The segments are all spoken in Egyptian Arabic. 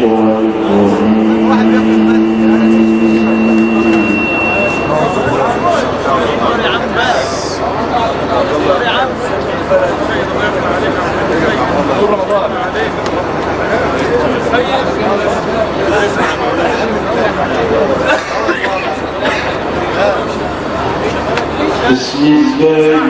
بسم الله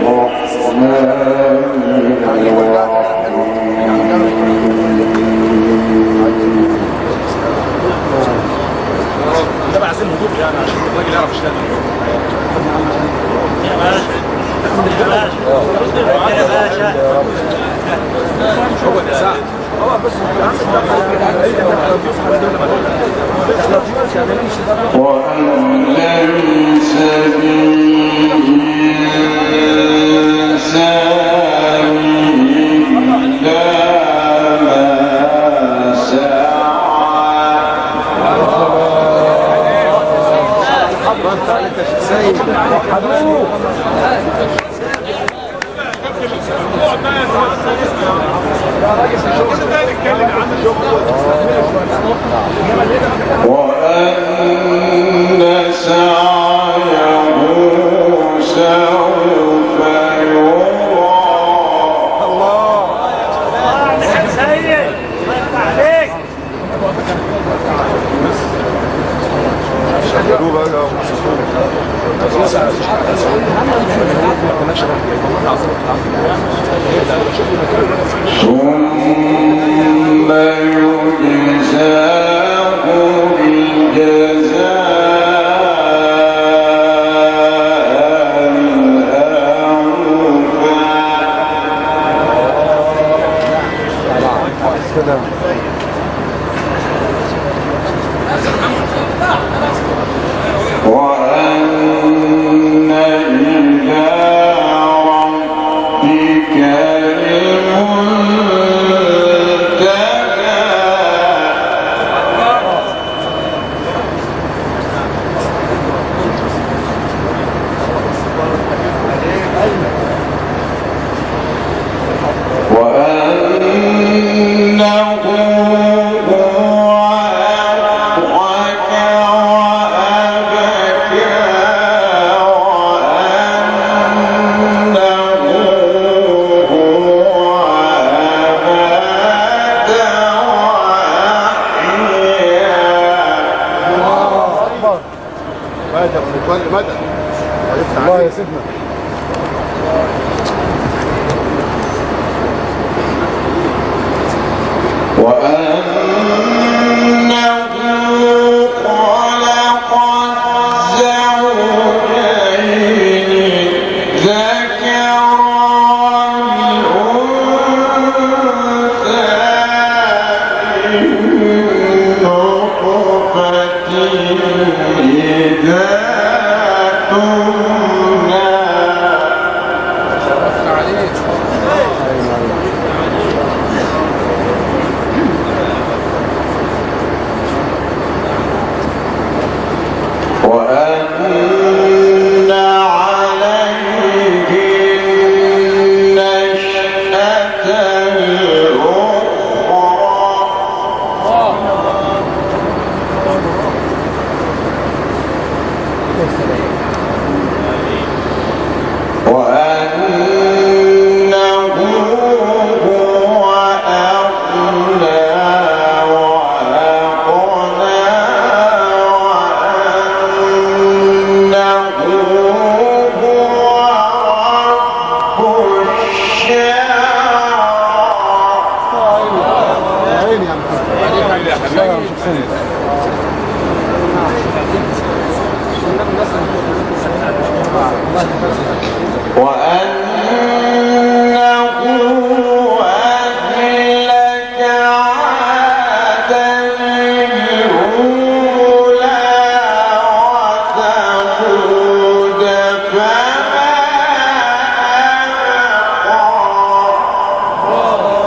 الرحمن الرحيم ده بقى عايزين هدوء يعني عشان الراجل يعرف يشتغل هو ده ساعة هو بس وأن ليس للإنسان إلا ما سعى وأن سعيه سوف يرى ثم يجزاه الجزاء وأن إلى ربك المنتهى وأنه هو أضحك وأبكى وأنه هو أمات وأحيا مدى مدى الله يا سيدنا وأنه خلق الزوجين ذكر والأنثى من نطفة إذا تمنى وأن عليه النشأة الأخرى وأنه هو أغنى وأقنى وأنه هو رب الشعرى عيني يا محمد وأنه أهلك عاد الأولى وثمود فما أبقى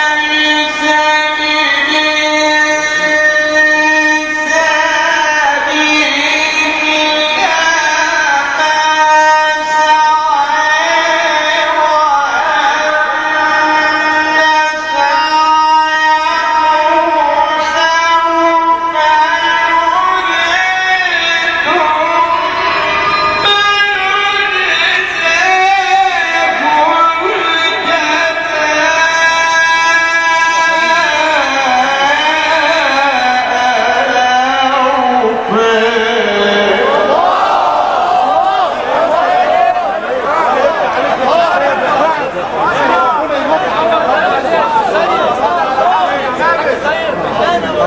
وأن ليس للإنسان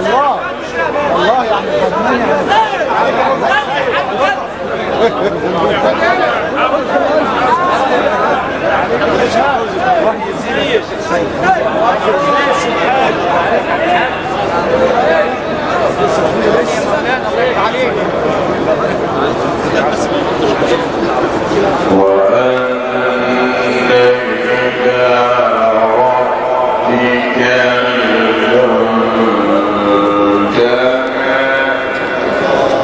الله الله يا عم الفنان يعني وأن إلى ربك المنتهى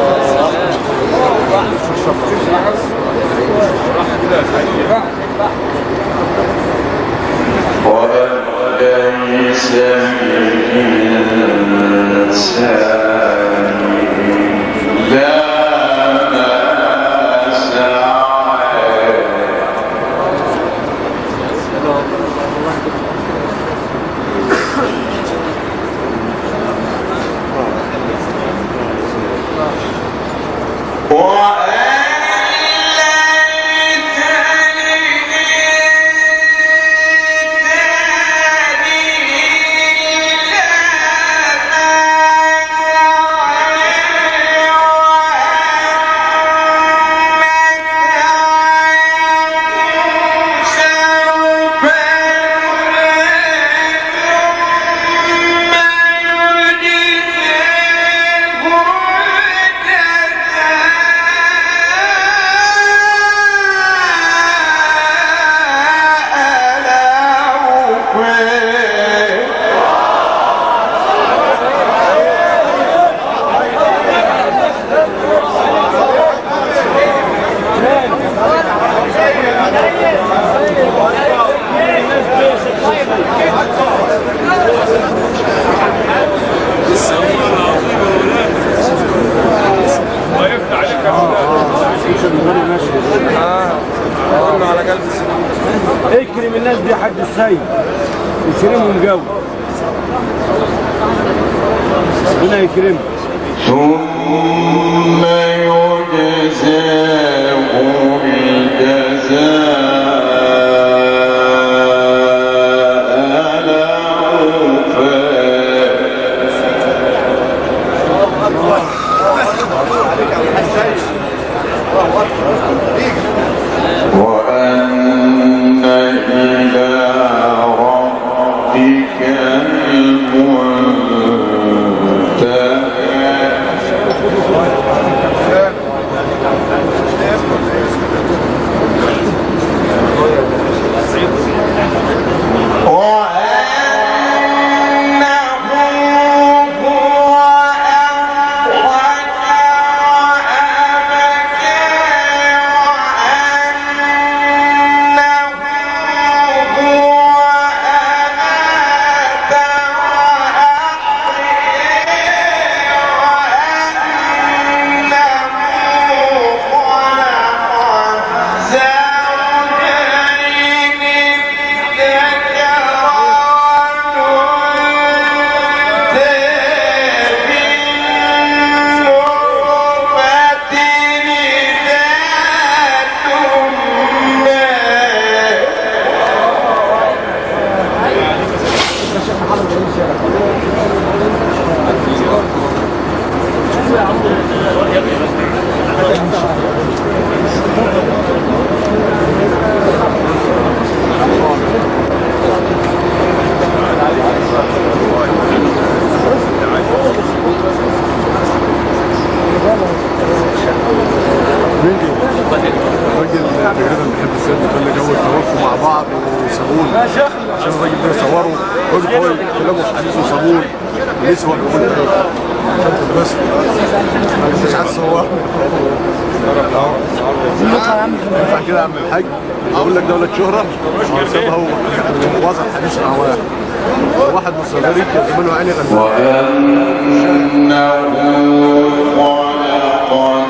وليس للإنسان إلا ما سعى الله يفتح عليك يا قلنا على قلب السنين اكرم الناس دي يا حاج السيد يكرمهم جو ربنا يكرمك ثم يجزاه الجزاء الأوفى وأن إلى ربك المنتهى وأنه هو أضحك وأبكى وأنه هو أمات الراجل تقريبا بيحب السيد وكل جو توقفوا مع بعض وصابون عشان الراجل ده يصوروا كل كل كلامه في حديث وصابون وليس هو بيقول كده عشان بس مش عايز تصور ينفع كده يا عم الحاج اقول لك دولة شهرة سابها ووضع حديث مع واحد واحد من الصغيرين كان زمانه عيني غلبان وأنه خلق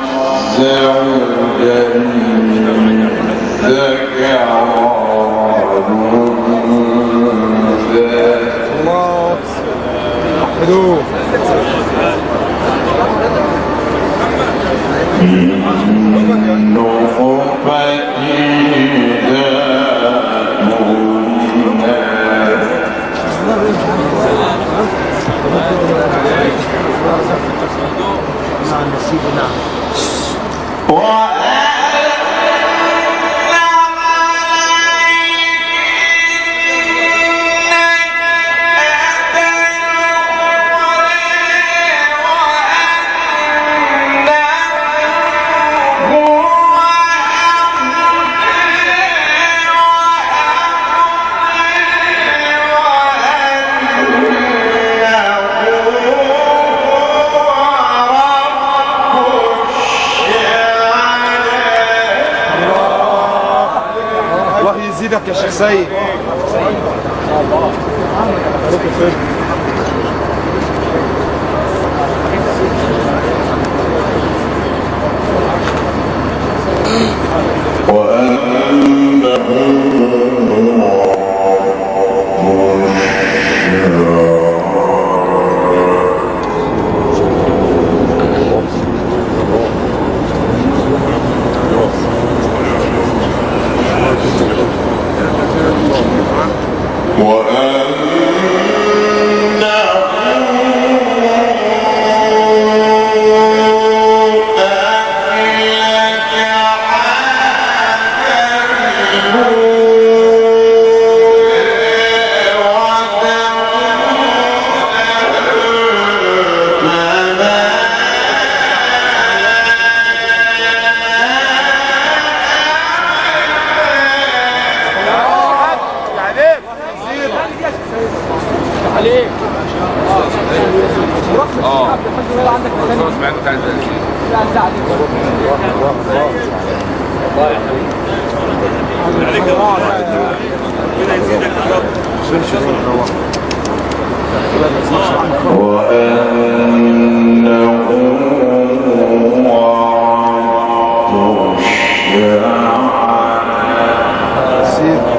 الزوجين الذكر والأنثى الله وحدوه نطفة إذا تمنى الله يزيدك يا شيخ سيد اه خلاص مع انه كان زي وأنه وعد الشعب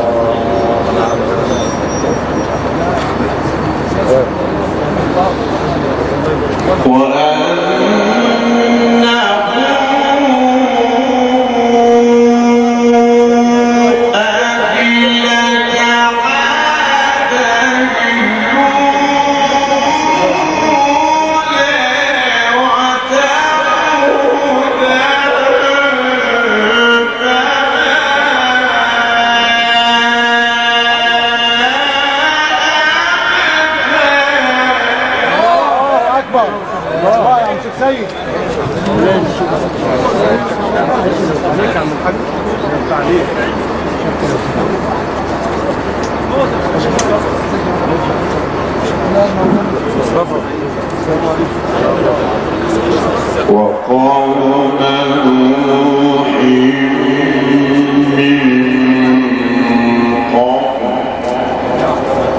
اكبر الله يا عم شيخ سيد عليك يا عم الحاج انت عليك مصطفى وقوم نوح من قبل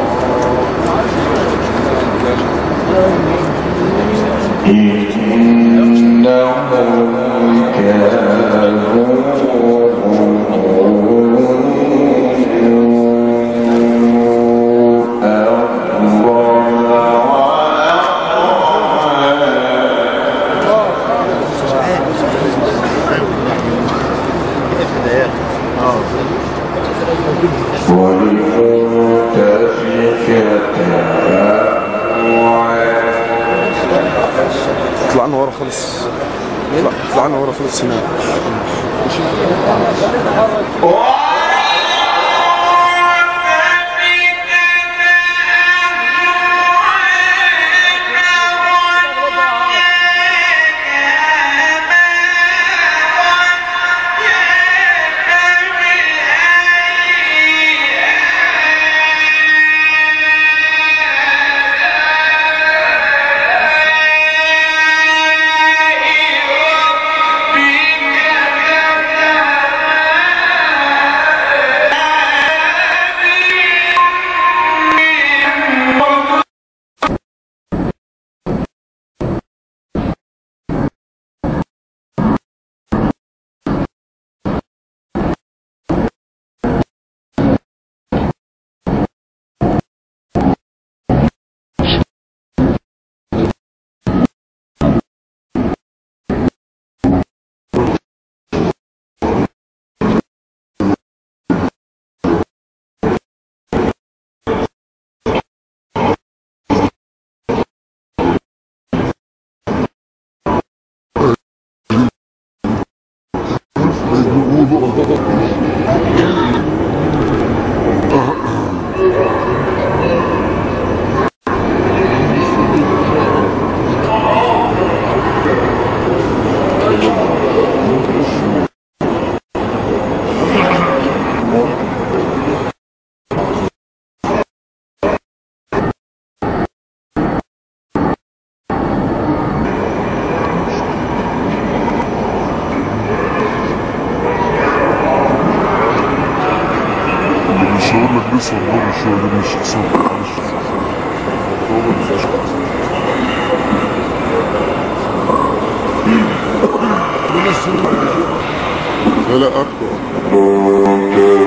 إنهم كانوا طلعنا ورا خالص طلع- طلعنا ورا خالص هنا بك مش هقول لك لسه والله مش هقول مش حساب معلش هو مش هشكر لا لا اكتر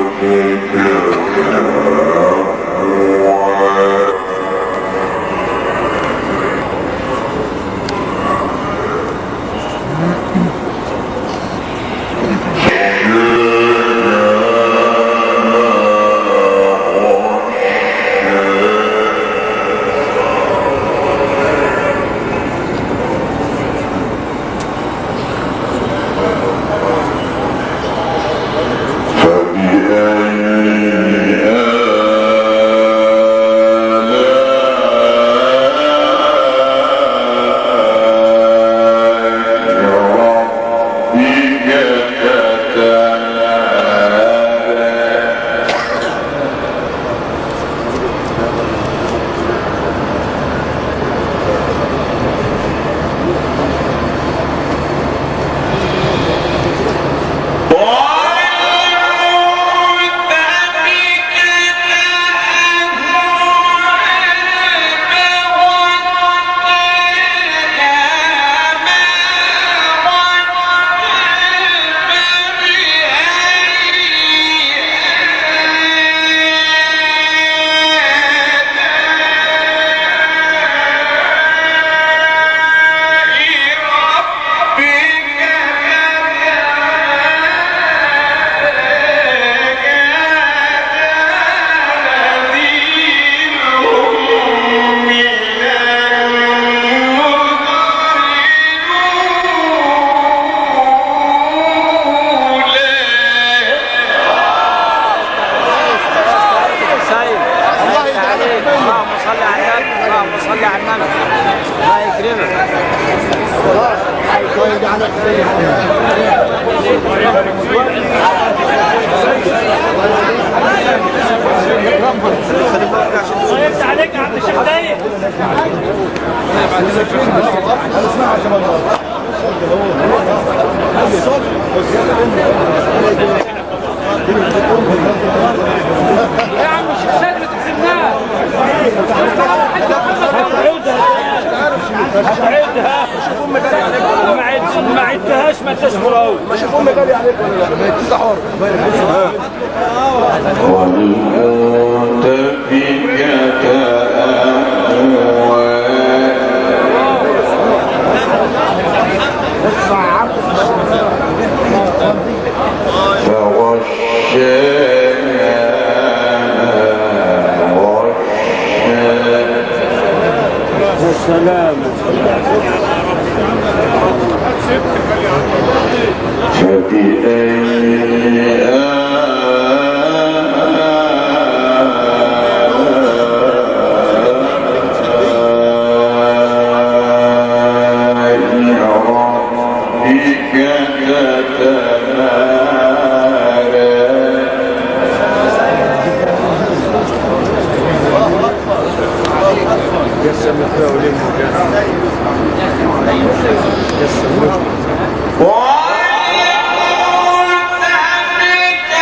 سيد الله عليك اللهم صل على النبي اللهم صل على النبي الله يكرمك طيبت عليك يا عبد الشيخ دايق يا عم الشيخ سيد ما تحسبناش هتعيدها ما عدتش ما عدتهاش ما انتش مراوي وَالْمُؤْتَفِكَةِ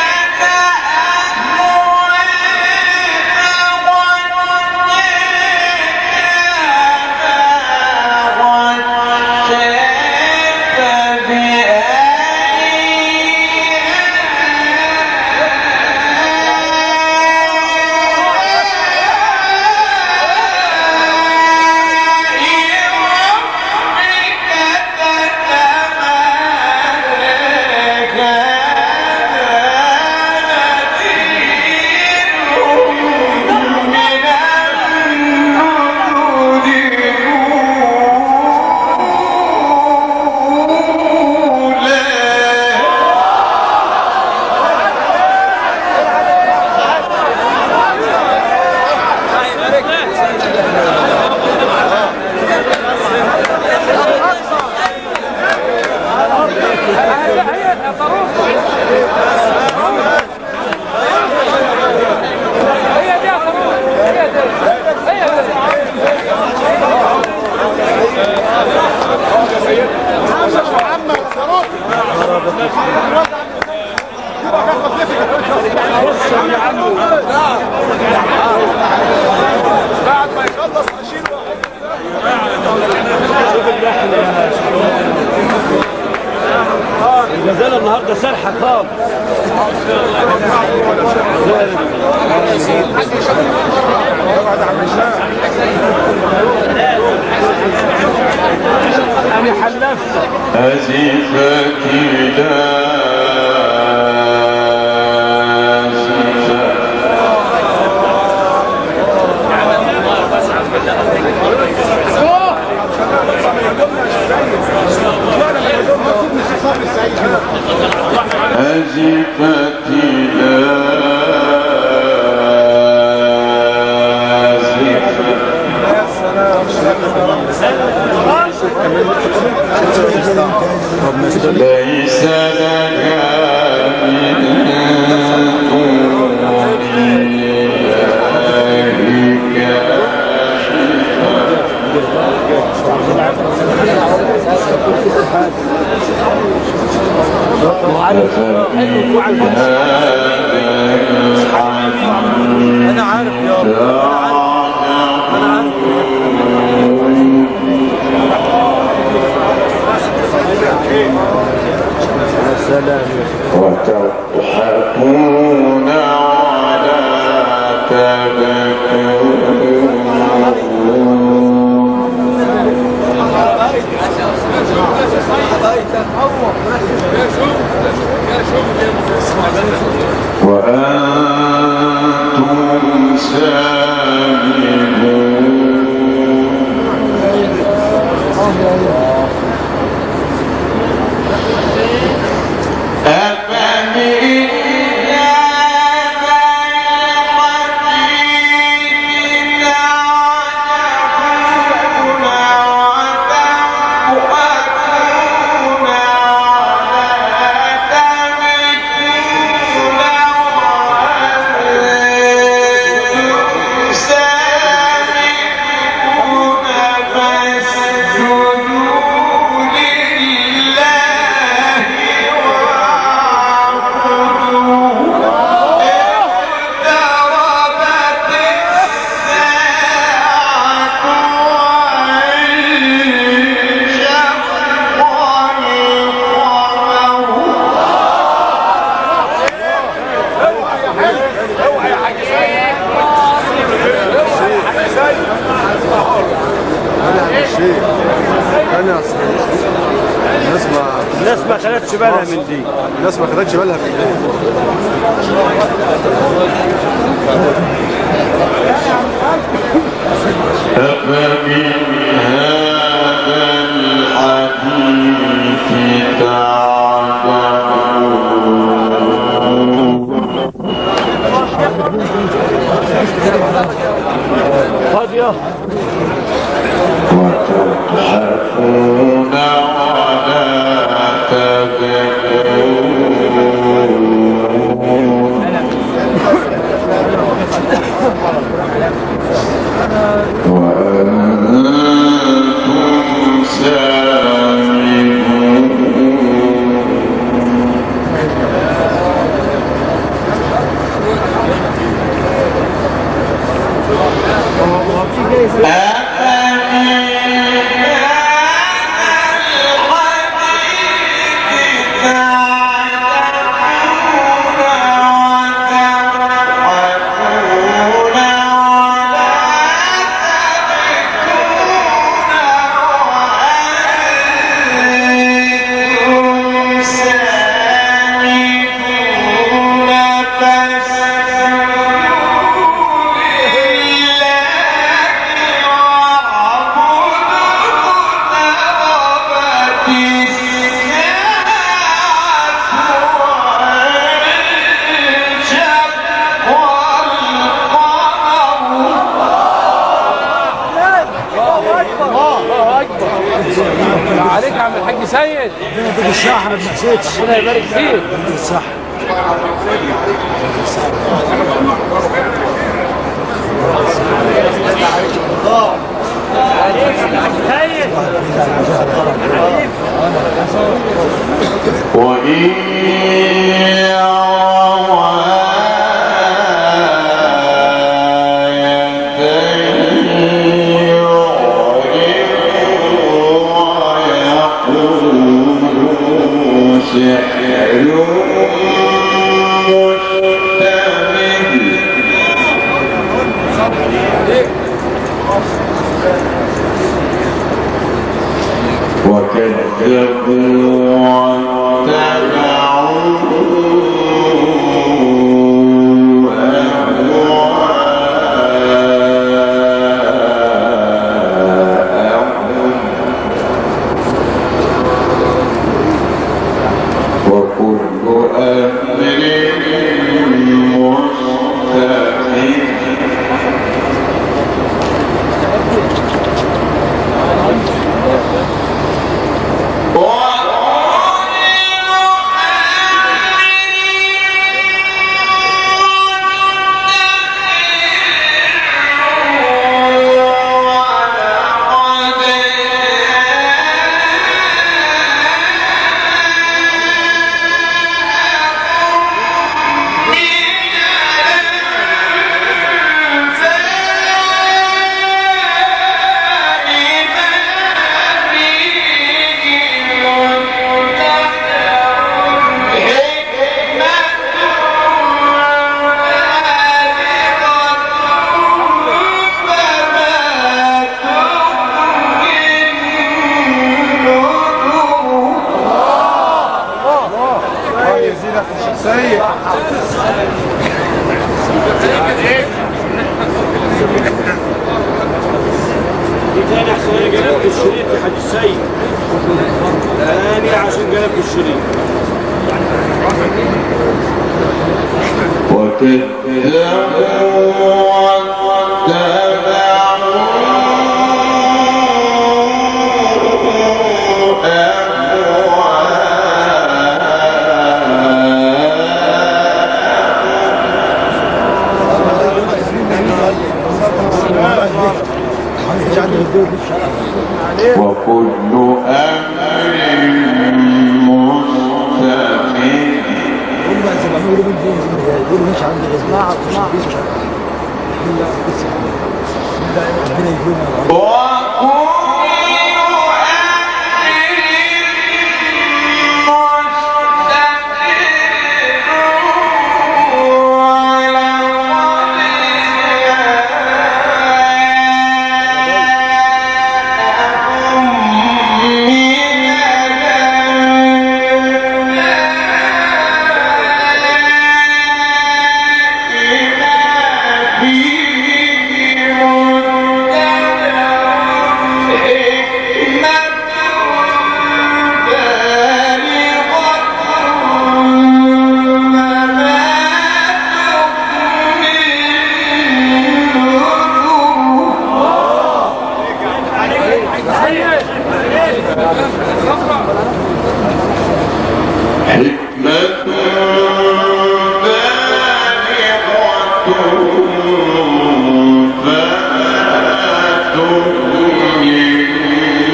النهارده سرحه خالص انا حلفت أزفت الآزفة أزفت الآزفة ليس لك من دون انا عارف يا رب انا عارف وتضحكون ولا تبكون وأنتم سامدون أفمن هذا الحديث تعجبون وتضحكون ولا تبكون وأنتم سامدون فاسجدوا لله اقتربت الساعة وانشق القمر شيء انا اصل الناس ما الناس ما خدتش بالها من دي الناس ما خدتش بالها من دي أفمن هذا الحديث تعجبون فاضيه وتضحكون ولا تبكون وأنتم سامدون عليك يا عم الحاج سيد دي الصحة ما بنحسدش ربنا يبارك فيك دي الصحة وإن يروا آية يعرضوا ويقولوا سحر وكذبوا واتبعوا أهواءهم وكل أمر مستقيم الله يزيدك سيء دي تاني احسن انا قلبت الشريط يا حاج السيد تاني عشان قلبت الشريط وكذبوا واتبعوا وكل أمر مستقيم حكمة بالغة فلا تغني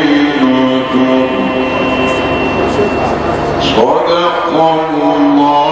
النذر صدق الله